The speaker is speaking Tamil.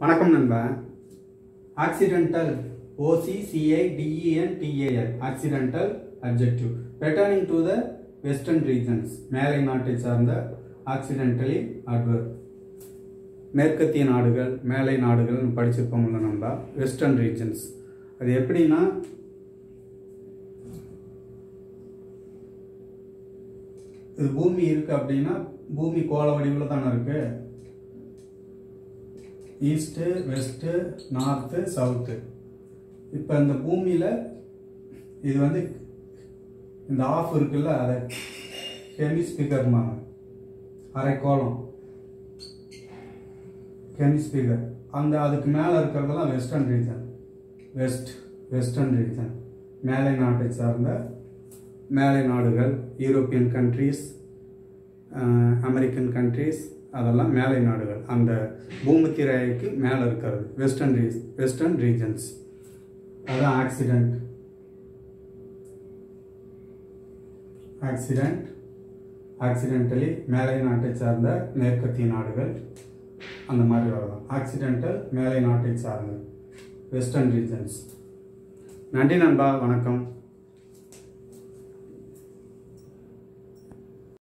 வணக்கம் நண்பா occidental OCCI DEN DAL occidental objective பெட்டர்னிங் டு த வெஸ்டர்ன் ரீஜன்ஸ் மேலை நாட்டை சார்ந்த ஆக்சிடென்டலி அட்வர் மேற்கத்திய நாடுகள் மேலை நாடுகள் படிச்சிருப்போம்ல நம்ம வெஸ்டர்ன் ரீஜன்ஸ் அது எப்படின்னா இது பூமி இருக்கு அப்படின்னா பூமி கோள வடிவில் தானே இருக்கு ஈஸ்ட்டு வெஸ்ட்டு நார்த்து சவுத்து இப்போ இந்த பூமியில் இது வந்து இந்த ஆஃப் இருக்குல்ல அதை ஹெமிஸ்பீக்கர்மாங்க அரைக்கோளம் ஹெமிஸ்பீக்கர் அந்த அதுக்கு மேலே இருக்கிறதெல்லாம் western region west western region மேலை நாட்டை சார்ந்த மேலை நாடுகள் யூரோப்பியன் கண்ட்ரீஸ் அமெரிக்கன் கண்ட்ரீஸ் அதெல்லாம் மேலை நாடுகள் அந்த பூமத்திரைக்கு மேலே இருக்கிறது வெஸ்டர்ன் ரீ வெஸ்டர்ன் ரீஜன்ஸ் அதான் ஆக்சிடெண்ட் ஆக்சிடெண்ட் ஆக்சிடென்டலி மேலை நாட்டை சார்ந்த மேற்கத்திய நாடுகள் அந்த மாதிரி வரலாம் ஆக்சிடென்டல் மேலை நாட்டை சார்ந்த வெஸ்டர்ன் ரீஜன்ஸ் நன்றி நண்பா வணக்கம்